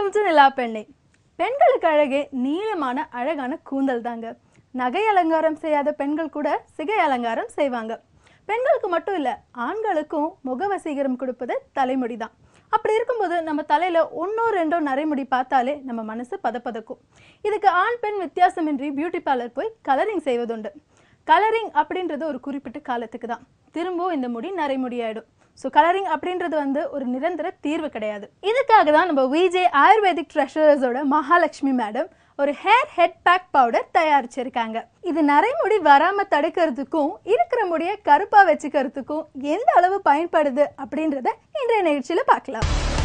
welcome to நிலா பெண்ணை பெண்களுக்கு அழகே நீளமான அழகான கூந்தல் தாங்க நகை அலங்காரம் செய்யாத பெண்கள் கூட சிகை அலங்காரம் செய்வாங்க பெண்களுக்கு மட்டும் இல்ல ஆண்களுக்கும் முக வசீகரம் கொடுப்பது தலைமுடி தான் அப்படி இருக்கும்போது நம்ம தலையில ஒன்றோ ரெண்டோ நரைமுடி பார்த்தாலே நம்ம மனசு பதப்பதக்கும் இதுக்கு ஆண் பெண் வித்தியாசமின்றி பியூட்டி பார்லர் போய் கலரிங் செய்வதுண்டு கலரிங் அப்படின்றது ஒரு குறிப்பிட்ட காலத்துக்கு தான் திரும்பவும் இந்த முடி நரைமுடி ஆயிடும் ஸோ கலரிங் அப்படின்றது வந்து ஒரு நிரந்தர தீர்வு கிடையாது இதுக்காக தான் நம்ம விஜே ஆயுர்வேதிக் ட்ரெஷரர்ஸோட மகாலட்சுமி மேடம் ஒரு ஹேர் ஹெட் பேக் பவுடர் தயாரிச்சிருக்காங்க இது நரைமுடி வராம தடுக்கிறதுக்கும் இருக்கிற முடியை கருப்பா வச்சுக்கிறதுக்கும் எந்த அளவு பயன்படுது அப்படின்றத இன்றைய நிகழ்ச்சியில பார்க்கலாம்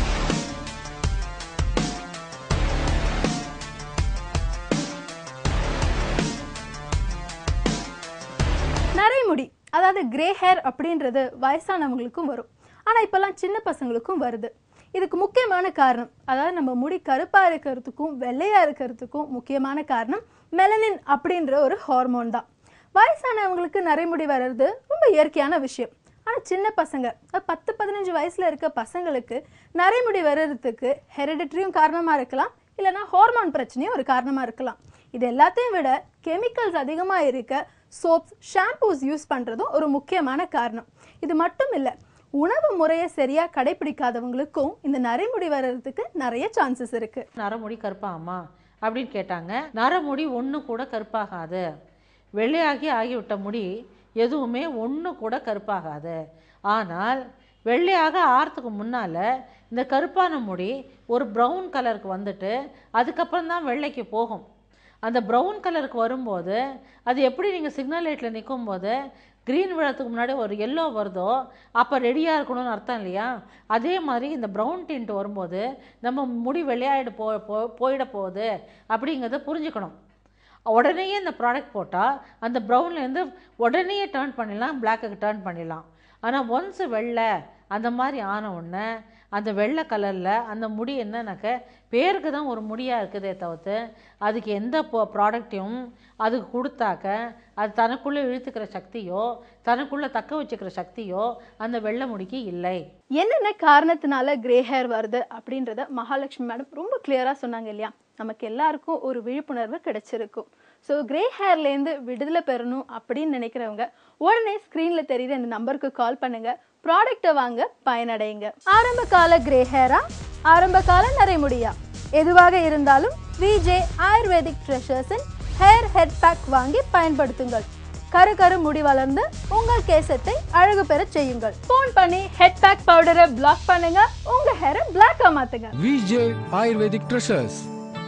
நரைமுடி அதாவது கிரே ஹேர் அப்படின்றது வயசானவங்களுக்கும் வரும் ஆனால் இப்போல்லாம் சின்ன பசங்களுக்கும் வருது இதுக்கு முக்கியமான காரணம் அதாவது நம்ம முடி கருப்பாக இருக்கிறதுக்கும் வெள்ளையாக இருக்கிறதுக்கும் முக்கியமான காரணம் மெலனின் அப்படின்ற ஒரு ஹார்மோன் தான் வயசானவங்களுக்கு நரைமுடி வர்றது ரொம்ப இயற்கையான விஷயம் ஆனால் சின்ன பசங்க அதாவது பத்து பதினஞ்சு வயசில் இருக்க பசங்களுக்கு நரைமுடி வர்றதுக்கு ஹெரிடிட்ரியும் காரணமாக இருக்கலாம் இல்லைனா ஹார்மோன் பிரச்சனையும் ஒரு காரணமாக இருக்கலாம் இது எல்லாத்தையும் விட கெமிக்கல்ஸ் அதிகமாக இருக்க சோப்ஸ் ஷாம்பூஸ் யூஸ் பண்ணுறதும் ஒரு முக்கியமான காரணம் இது மட்டும் இல்லை உணவு முறையை சரியாக கடைபிடிக்காதவங்களுக்கும் இந்த நரைமுடி வர்றதுக்கு நிறைய சான்சஸ் இருக்குது நரமுடி கருப்பாகுமா அப்படின்னு கேட்டாங்க நரமுடி ஒன்று கூட கருப்பாகாது வெள்ளையாகி ஆகிவிட்ட முடி எதுவுமே ஒன்று கூட கருப்பாகாது ஆனால் வெள்ளையாக ஆறதுக்கு முன்னால் இந்த கருப்பான முடி ஒரு ப்ரௌன் கலருக்கு வந்துட்டு அதுக்கப்புறம் தான் வெள்ளைக்கு போகும் அந்த ப்ரௌன் கலருக்கு வரும்போது அது எப்படி நீங்கள் சிக்னல் லைட்டில் நிற்கும் போது க்ரீன் விழத்துக்கு முன்னாடி ஒரு எல்லோ வருதோ அப்போ ரெடியாக இருக்கணும்னு அர்த்தம் இல்லையா அதே மாதிரி இந்த ப்ரௌன் டிண்ட் வரும்போது நம்ம முடி வெள்ளையாயிடு போ போ- போயிட போகுது அப்படிங்கிறத புரிஞ்சுக்கணும் உடனேயே இந்த ப்ராடக்ட் போட்டால் அந்த ப்ரௌன்லேருந்து உடனேயே டேர்ன் பண்ணிடலாம் பிளாக்குக்கு டேர்ன் பண்ணிடலாம் ஆனால் ஒன்ஸ் வெள்ளை அந்த மாதிரி ஆன உடனே அந்த வெள்ளை கலரில் அந்த முடி என்னன்னாக்க பேருக்கு தான் ஒரு முடியாக இருக்குதே தவிர்த்து அதுக்கு எந்த ப்ராடக்ட்டையும் அதுக்கு கொடுத்தாக்க அது தனக்குள்ளே இழுத்துக்கிற சக்தியோ தனக்குள்ளே தக்க வச்சுக்கிற சக்தியோ அந்த வெள்ளை முடிக்கு இல்லை என்னென்ன காரணத்தினால கிரே ஹேர் வருது அப்படின்றத மகாலட்சுமி மேடம் ரொம்ப கிளியராக சொன்னாங்க இல்லையா நமக்கு எல்லாருக்கும் ஒரு விழிப்புணர்வு கிடைச்சிருக்கும் ஸோ கிரே ஹேர்லேருந்து விடுதலை பெறணும் அப்படின்னு நினைக்கிறவங்க உடனே ஸ்க்ரீனில் தெரியுற இந்த நம்பருக்கு கால் பண்ணுங்க ப்ராடக்ட்டை வாங்க பயனடையுங்க ஆரம்ப கால கிரே ஹேரா ஆரம்ப கால நரைமுடியா எதுவாக இருந்தாலும் விஜே ஆயுர்வேதிக் ட்ரெஷர்ஸின் ஹேர் ஹெட் பேக் வாங்கி பயன்படுத்துங்கள் கரு கரு முடி வளர்ந்து உங்கள் கேசத்தை அழகு பெறச் செய்யுங்கள் ஃபோன் பண்ணி ஹெட் பேக் பவுடரை பிளாக் பண்ணுங்க உங்க ஹேரை பிளாக்கா மாத்துங்க VJ Ayurvedic Treasures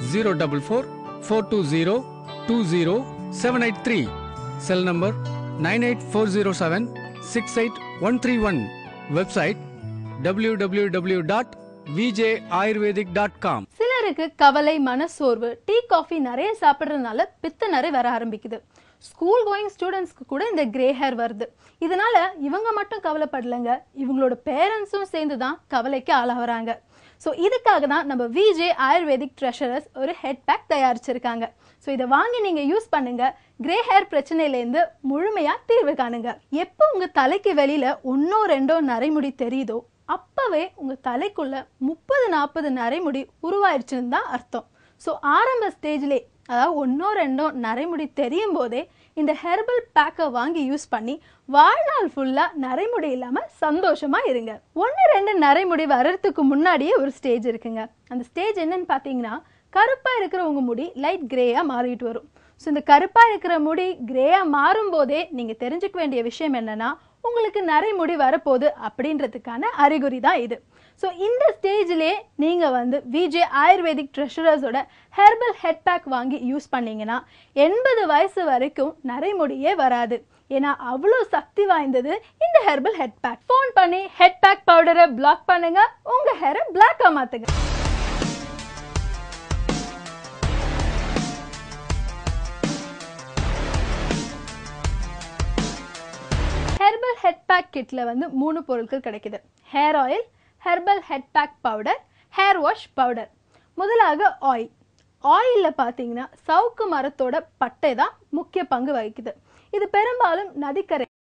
044 420 20 783 Cell number 98407 68131 Website www.vjayurvedic.com சிலருக்கு கவலை மனசோர்வு டீ காஃபி நிறைய சாப்பிட்றதுனால பித்த நிறைய வர ஆரம்பிக்குது ஸ்கூல் கோயிங் ஸ்டூடெண்ட்ஸ்க்கு கூட இந்த கிரே ஹேர் வருது இதனால இவங்க மட்டும் கவலைப்படலைங்க இவங்களோட பேரண்ட்ஸும் சேர்ந்து தான் கவலைக்கு ஆளாகிறாங்க ஸோ இதுக்காக தான் நம்ம விஜே ஆயுர்வேதிக் ட்ரெஷரர்ஸ் ஒரு ஹெட் பேக் தயாரிச்சிருக்காங்க ஸோ இதை வாங்கி நீங்கள் யூஸ் பண்ணுங்க கிரே ஹேர் பிரச்சனையிலேருந்து முழுமையாக தீர்வு காணுங்க எப்போ உங்கள் தலைக்கு வெளியில் ஒன்றோ ரெண்டோ நரைமுடி தெரியுதோ அப்பவே உங்க தலைக்குள்ள முப்பது நாற்பது நரைமுடி உருவாயிருச்சுன்னு தான் அர்த்தம் ஸோ ஆரம்ப ஸ்டேஜ்லே அதாவது ஒன்றோ ரெண்டோ நரைமுடி தெரியும் போதே இந்த ஹெர்பல் பேக்கை வாங்கி யூஸ் பண்ணி வாழ்நாள் ஃபுல்லாக நரைமுடி இல்லாமல் சந்தோஷமா இருங்க ஒன்று ரெண்டு நரைமுடி வர்றதுக்கு முன்னாடியே ஒரு ஸ்டேஜ் இருக்குங்க அந்த ஸ்டேஜ் என்னன்னு பார்த்தீங்கன்னா கருப்பாக இருக்கிற உங்க முடி லைட் கிரேயாக மாறிட்டு வரும் ஸோ இந்த கருப்பாக இருக்கிற முடி கிரேயாக மாறும்போதே நீங்கள் தெரிஞ்சுக்க வேண்டிய விஷயம் என்னன்னா உங்களுக்கு நரைமுடி வரப்போகுது அப்படின்றதுக்கான அறிகுறி தான் இது ஸோ இந்த ஸ்டேஜ்லேயே நீங்கள் வந்து விஜே ஆயுர்வேதிக் ட்ரெஷரர்ஸோட ஹெர்பல் ஹெட் பேக் வாங்கி யூஸ் பண்ணீங்கன்னா எண்பது வயசு வரைக்கும் நரைமுடியே வராது ஏன்னா அவ்வளோ சக்தி வாய்ந்தது இந்த ஹெர்பல் ஹெட் பேக் ஃபோன் பண்ணி ஹெட் பேக் பவுடரை பிளாக் பண்ணுங்க உங்கள் ஹேரை பிளாக்காக மாற்றுங்க ஹெர்பல் ஹெட் பேக் கிட்ல வந்து மூணு பொருட்கள் கிடைக்குது hair oil herbal head pack powder hair wash powder முதலாக ஆயில் ஆயிலில் பார்த்தீங்கன்னா சவுக்கு மரத்தோட பட்டை தான் முக்கிய பங்கு வகிக்குது இது பெரும்பாலும் நதிக்கரை